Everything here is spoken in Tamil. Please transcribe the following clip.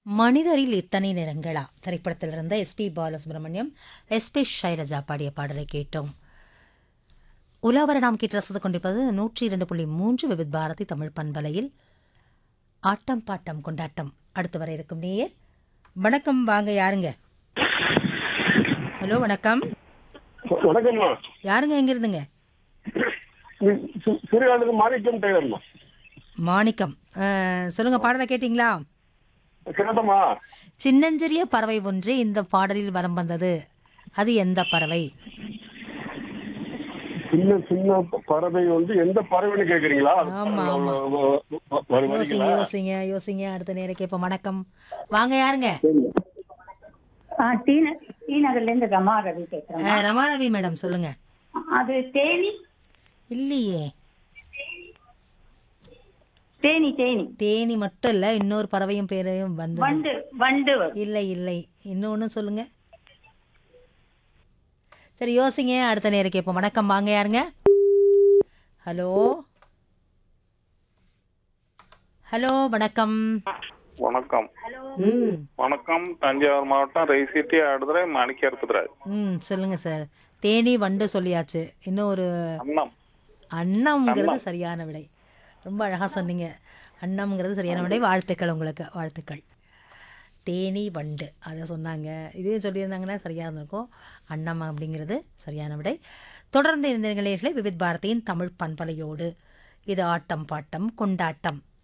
மனிதரில் இத்தனை நிறங்களா திரைப்படத்திலிருந்த எஸ்பி பாலசுப்ரமணியம் எஸ்பி ஷைலஜா பாடிய பாடலை கேட்டோம் உலாவர நாம் கேட்டு ரசித்துக் கொண்டிருப்பது நூற்றி இரண்டு புள்ளி மூன்று விவித் பாரதி தமிழ் பண்பலையில் ஆட்டம் பாட்டம் கொண்டாட்டம் அடுத்து வர இருக்கும் நேயர் வணக்கம் வாங்க யாருங்க ஹலோ வணக்கம் வணக்கம்மா யாருங்க எங்க இருந்துங்க சிறுகாலுக்கு மாணிக்கம் டெய்லர்மா மாணிக்கம் அஹ், சொல்லுங்க பாடலை கேட்டிங்களா கேட்டம்மா சின்னஞ்சிறிய பறவை ஒன்று இந்த பாடலில் வலம் வந்தது அது எந்த பறவை சின்ன சின்ன பறவை வந்து எந்த பறவைன்னு கேக்குறீங்களா ஆமா, ஆமா. ஒரு யோசிங்க வரிகளா யோசிங்க யோசிங்க அடுத்த நேரம் கேட்போம் வணக்கம் வாங்க யாருங்க ஆ டி ந- டி நகர்ல இருந்து ரமா ரவி பேசுறேன் அஹ், ரமாரவி மேடம் சொல்லுங்க அது தேனி இல்லையே தேனி தேனி தேனி மட்டும் இல்ல இன்னொரு பறவையும் பேரையும் வந்து வண்டு வண்டு வரும். இல்லை இல்லை இன்னொன்னு சொல்லுங்க சரி யோசிங்க அடுத்த நேரம் கேட்போம் வணக்கம் வாங்க யாருங்க ஹலோ ஹலோ வணக்கம் வணக்கம் ம் வணக்கம் தஞ்சாவூர் மாவட்டம் ரைசிட்டி ஆடுதுறை மாணிக்கேற்பதுராஜ் ம் சொல்லுங்க சார் தேனி வண்டு சொல்லியாச்சு இன்னும் ஒரு அண்ணம் அன்னம்ங்கிறது சரியான விடை ரொம்ப அழகாக சொன்னீங்க அன்னம்ங்கிறது சரியான விடை வாழ்த்துக்கள் உங்களுக்கு வாழ்த்துக்கள் தேனி வண்டு அதை சொன்னாங்க இதையும் சொல்லியிருந்தாங்கன்னா சரியாக இருந்திருக்கும் அன்னம் அப்படிங்கிறது சரியான விடை தொடர்ந்து இந்த நிலையங்களை விவித் பாரதியின் தமிழ் பண்பலையோடு இது ஆட்டம் பாட்டம் கொண்டாட்டம்